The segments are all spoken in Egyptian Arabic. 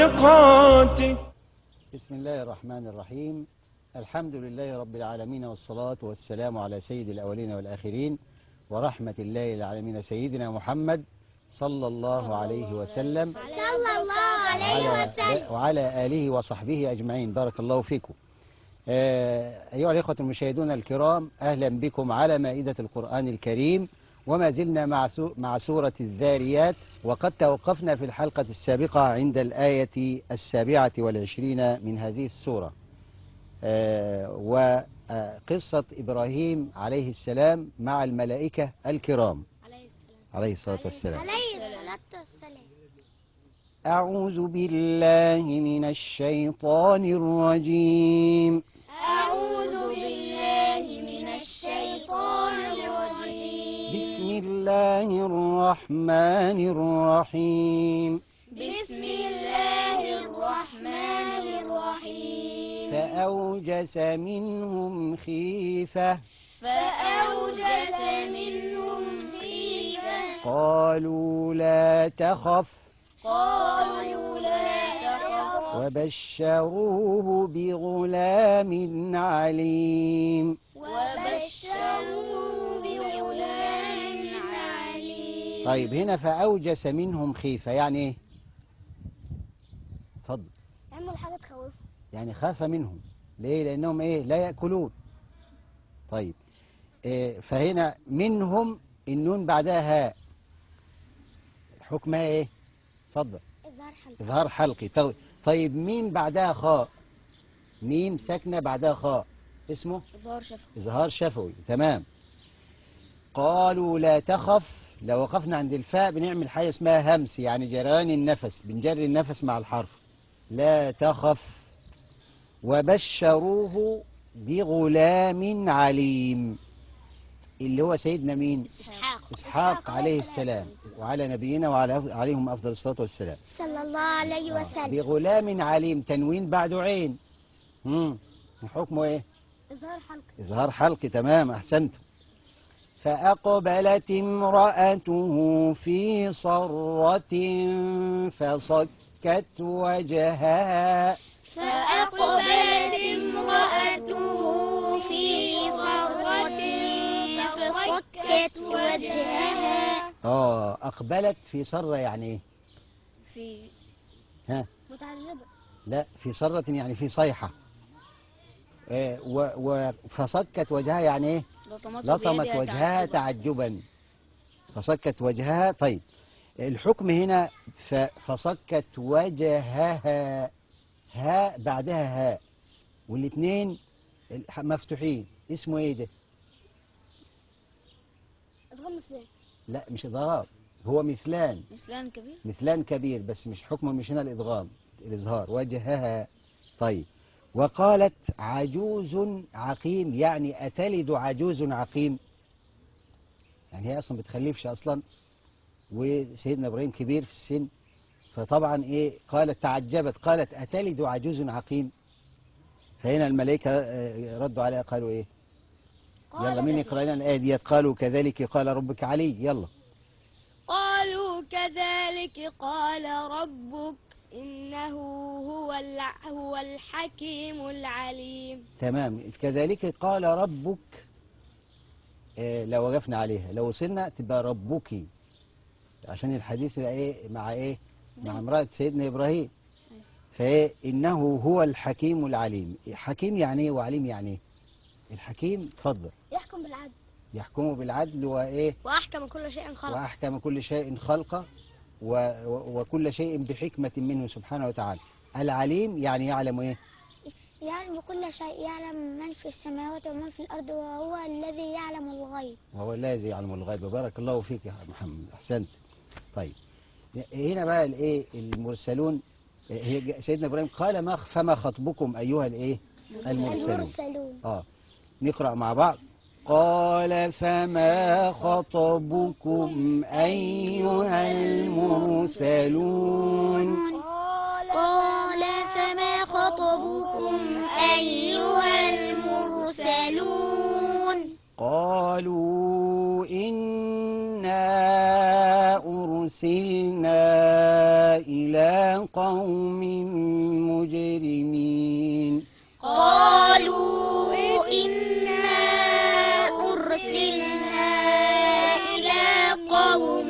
الصالحات بسم الله الرحمن الرحيم الحمد لله رب العالمين والصلاة والسلام على سيد الأولين والآخرين ورحمة الله للعالمين سيدنا محمد صلى الله عليه وسلم صلى الله عليه وعلى, وسلم وعلى آله وصحبه أجمعين بارك الله فيكم آه، أيها الإخوة المشاهدون الكرام أهلا بكم على مائدة القرآن الكريم وما زلنا مع سو- مع سورة الذاريات وقد توقفنا في الحلقة السابقة عند الآية السابعة والعشرين من هذه السورة آه، وقصة إبراهيم عليه السلام مع الملائكة الكرام عليه الصلاة والسلام عليه الصلاة والسلام أعوذ بالله من الشيطان الرجيم أعوذ بالله من الشيطان الرجيم بسم الله الرحمن الرحيم بسم الله الرحمن الرحيم فأوجس منهم خيفة فأوجس منهم خيفة قالوا لا تخف قالوا لا تخف وبشروه بغلام عليم وبشروه بغلام عليم طيب هنا فأوجس منهم خيفة يعني ايه اتفضل يعمل حاجة تخوفه يعني خاف منهم ليه لأنهم ايه لا يأكلون طيب إيه فهنا منهم النون بعدها هاء حكمها ايه اتفضل إظهار حمد إظهار حلقي طيب, طيب ميم بعدها خاء ميم ساكنة بعدها خاء اسمه إظهار شفه إظهار شفوي تمام قالوا لا تخف لو وقفنا عند الفاء بنعمل حاجة اسمها همس يعني جريان النفس بنجري النفس مع الحرف لا تخف وبشروه بغلام عليم اللي هو سيدنا مين إسحاق إسحاق عليه السلام وعلى نبينا وعلى عليهم أفضل الصلاة والسلام صلى الله عليه آه. وسلم بغلام عليم تنوين بعده عين مم. حكمه ايه إظهار حلقة إظهار حلقي تمام أحسنت فأقبلت امرأته في صرة فصكت وجهها فأقبلت امرأته في صرة فصكت وجهها آه أقبلت في صرة يعني إيه في ها متعجبة لا في صرة يعني في صيحة آه و و فصكت وجهها يعني إيه لطمت وجهها تعجبا فصكت وجهها طيب الحكم هنا ف- فصكت وجهها هاء بعدها هاء والاثنين الح- مفتوحين اسمه ايه ده ادغام مثلين لا مش اضراب هو مثلان مثلان كبير مثلان كبير بس مش حكمه مش هنا الادغام الاظهار وجهها طيب وقالت عجوز عقيم يعني اتلد عجوز عقيم يعني هي اصلا بتخلفش اصلا وسيدنا ابراهيم كبير في السن فطبعا ايه قالت تعجبت قالت اتلد عجوز عقيم فهنا الملائكه آه، ردوا عليها قالوا ايه يلا مين يقرا لنا الايه ديت قالوا كذلك قال ربك علي يلا قالوا كذلك قال ربك إنه هو الع- هو الحكيم العليم تمام كذلك قال ربك آه، لو وقفنا عليها لو وصلنا تبقى ربك عشان الحديث يبقى ايه مع ايه مع امرأة سيدنا إبراهيم فايه إنه هو الحكيم العليم حكيم يعني ايه وعليم يعني ايه الحكيم اتفضل يحكم بالعدل يحكم بالعدل وايه وأحكم كل شيء خلق وأحكم كل شيء خلقه و و وكل شيء بحكمة منه سبحانه وتعالى العليم يعني يعلم ايه يعلم كل شيء يعلم من في السماوات ومن في الأرض وهو الذي يعلم الغيب وهو الذي يعلم الغيب بارك الله فيك يا محمد احسنت طيب هنا بقى الايه المرسلون هي ج- سيدنا ابراهيم قال ما فما خطبكم ايها الايه المرسلون المرسلون اه نقرا مع بعض قال فما خطبكم ايها المرسلون قال فما خطبكم أيها المرسلون قالوا إنا أرسلنا إلى قوم مجرمين قالوا إنا أرسلنا إلى قوم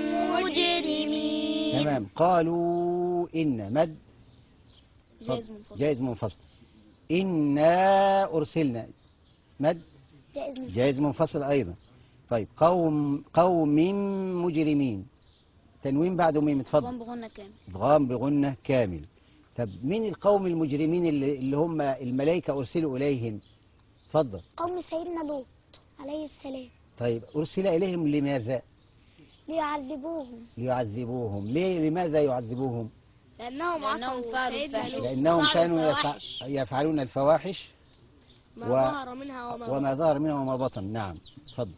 مجرمين تمام قالوا إن مد جائز منفصل جائز منفصل إنا أرسلنا مد جائز من جائز منفصل أيضا طيب قوم قوم مجرمين تنوين بعد ميم اتفضل ضم بغنى كامل ادغام بغنة كامل طب مين القوم المجرمين اللي, اللي هم الملائكة أرسلوا إليهم اتفضل قوم سيدنا لوط عليه السلام طيب أرسل إليهم لماذا ليعذبوهم ليعذبوهم ليه لماذا يعذبوهم لأنهم لأنهم عصوا فعلوا سيدنا الفاحشة. لوط لأنهم فعلوا كانوا يفع... الفواحش. يفعلون الفواحش ما و- ظهر منها وما وما ظهر منها وما بطن نعم اتفضل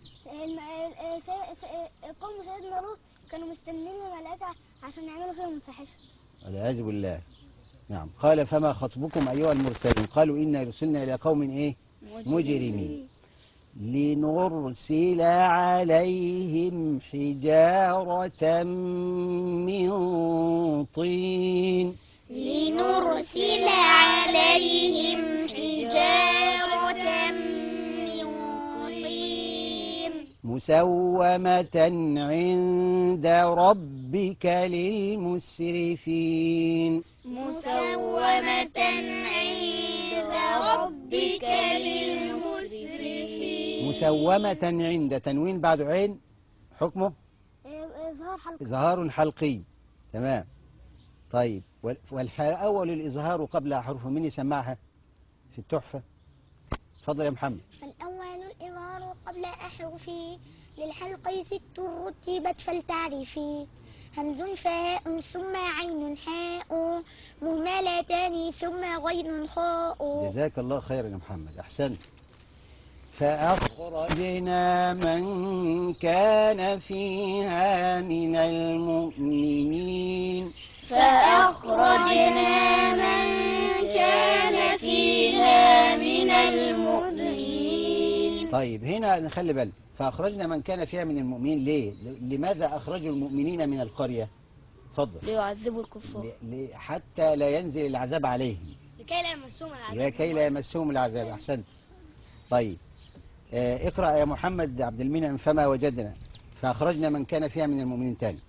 قوم سيدنا لوط كانوا مستنين الملائكة عشان يعملوا فيهم فاحشة والعياذ بالله نعم قال فما خطبكم أيها المرسلون قالوا إنا رسلنا إلى قوم إيه مجرمين لنرسل عليهم حجارة من طين لنرسل عليهم حجارة من طين مسومة عند ربك للمسرفين مسومة عند ربك للمسرفين مسومة عند تنوين بعد عين حكمه إظهار حلقة إظهار حلقي تمام طيب وال- والأول الإظهار قبل حرف من يسمعها في التحفة تفضل يا محمد فالأول الإظهار قبل أحرفه للحلق ست رتبت فلتعرفي همز فاء ثم عين حاء مهملتان ثم غين خاء جزاك الله خيرا يا محمد أحسنت فأخرجنا من كان فيها من المؤمنين فأخرجنا من كان فيها من المؤمنين طيب هنا نخلي بالك فأخرجنا من كان فيها من المؤمنين ليه ل- لماذا أخرجوا المؤمنين من القرية تفضل ليعذبوا الكفار ل- ل- حتى لا ينزل العذاب عليهم لكي لا يمسهم العذاب لكي لا يمسهم العذاب أحسنت طيب آه، اقرأ يا محمد عبد المنعم فما وجدنا فأخرجنا من كان فيها من المؤمنين تاني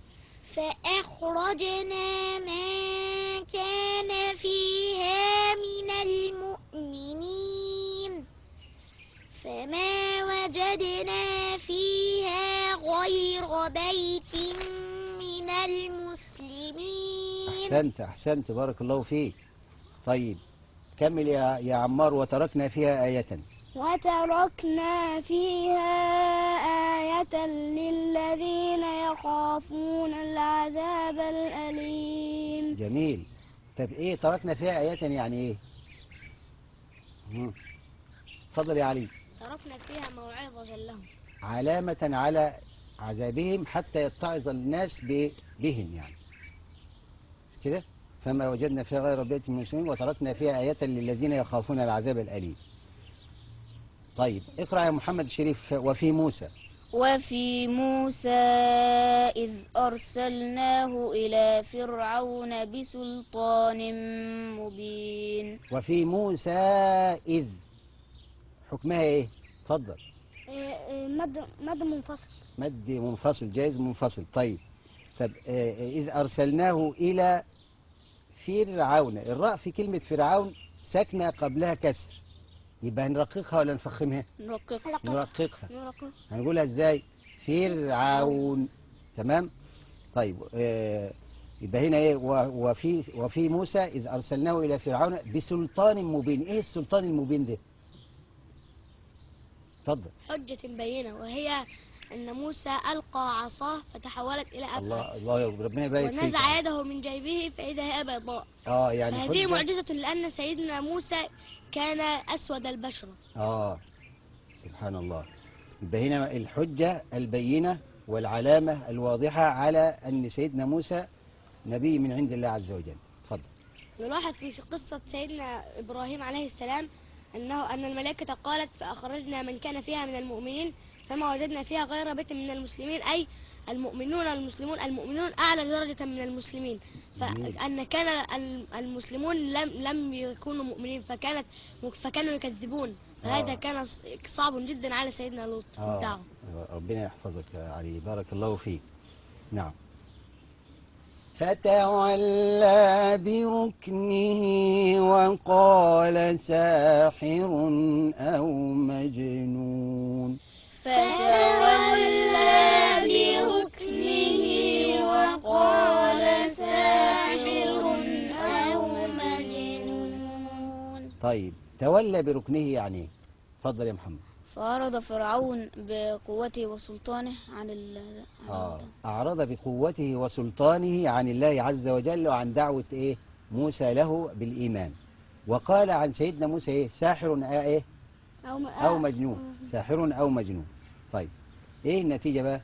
فأخرجنا من كان فيها من المؤمنين فما وجدنا فيها غير بيت من المسلمين أحسنت أحسنت بارك الله فيك طيب كمل يا, يا عمار وتركنا فيها آية وتركنا فيها آية للذين يخافون العذاب الأليم جميل طب إيه تركنا فيها آية يعني إيه مم. اتفضل يا علي تركنا فيها موعظة لهم علامة على عذابهم حتى يتعظ الناس ب- بهم يعني مش كده فما وجدنا فيها غير بيت من المسلمين وتركنا فيها آية للذين يخافون العذاب الأليم طيب اقرأ يا محمد الشريف وفي موسى وفي موسى إذ أرسلناه إلى فرعون بسلطان مبين وفي موسى إذ حكمها إيه اتفضل مد مد منفصل مد منفصل جائز منفصل طيب طب آه، إذ أرسلناه إلى فرعون الراء في كلمة فرعون ساكنة قبلها كسر يبقى هنرققها ولا نفخمها نرقق نرققها هنقولها ازاي فرعون تمام طيب آه، يبقى هنا ايه و- وفي وفي موسى إذ أرسلناه إلى فرعون بسلطان مبين ايه السلطان المبين ده اتفضل حجة بينة وهي أن موسى ألقى عصاه فتحولت إلى أبهى الله الله يا ربنا يبارك فيك ونزع يده من جيبه فإذا هي بيضاء اه يعني فهذه حجة- معجزة لأن سيدنا موسى كان أسود البشرة آه سبحان الله يبقى هنا الحجة البينة والعلامة الواضحة على أن سيدنا موسى نبي من عند الله عز وجل تفضل نلاحظ في قصة سيدنا إبراهيم عليه السلام أنه أن الملائكة قالت فأخرجنا من كان فيها من المؤمنين فما وجدنا فيها غير بيت من المسلمين أي المؤمنون المسلمون المؤمنون أعلى درجة من المسلمين جميل. فأن كان ال- المسلمون لم لم يكونوا مؤمنين فكانت فكانوا يكذبون فهذا آه. كان ص- صعب جدا على سيدنا لوط في آه الدعوة ربنا يحفظك يا علي بارك الله فيك نعم فتولى بركنه وقال ساحر أو مجنون فتولى بركنه وقال ساحر أو مجنون طيب تولى بركنه يعني إيه؟ اتفضل يا محمد فأعرض فرعون بقوته وسلطانه عن ال عن آه. ال- أعرض بقوته وسلطانه عن الله عز وجل وعن دعوة إيه موسى له بالإيمان وقال عن سيدنا موسى إيه ساحر أو إيه أو, م- أو مجنون ساحر أو مجنون طيب إيه النتيجة بقى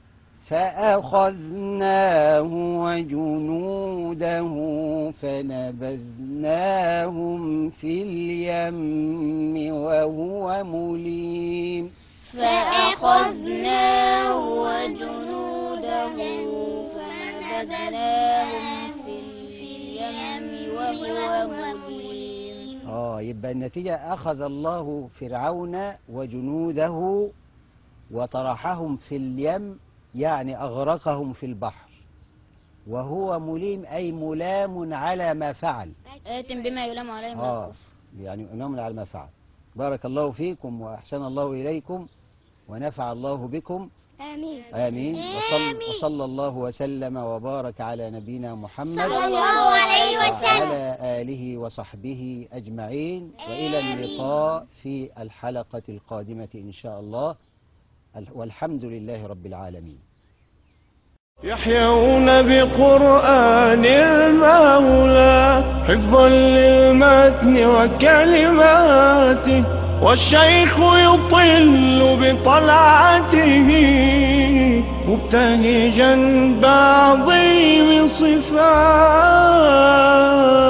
فأخذناه وجنوده فنبذناهم في اليم وهو مليم فأخذناه وجنوده فنبذناهم في اليم وهو مليم آه يبقى النتيجة أخذ الله فرعون وجنوده وطرحهم في اليم يعني أغرقهم في البحر وهو مليم أي ملام على ما فعل آت بما يلام عليه من آه الكفر يعني ملام على ما فعل بارك الله فيكم وأحسن الله إليكم ونفع الله بكم آمين آمين وصل وصلى الله وسلم وبارك على نبينا محمد صلى الله عليه وسلم وعلى آله وصحبه أجمعين وإلى اللقاء في الحلقة القادمة إن شاء الله والحمد لله رب العالمين يحيون بقرآن المولى حفظا للمتن وكلماته والشيخ يطل بطلعته مبتهجا بعظيم صفاته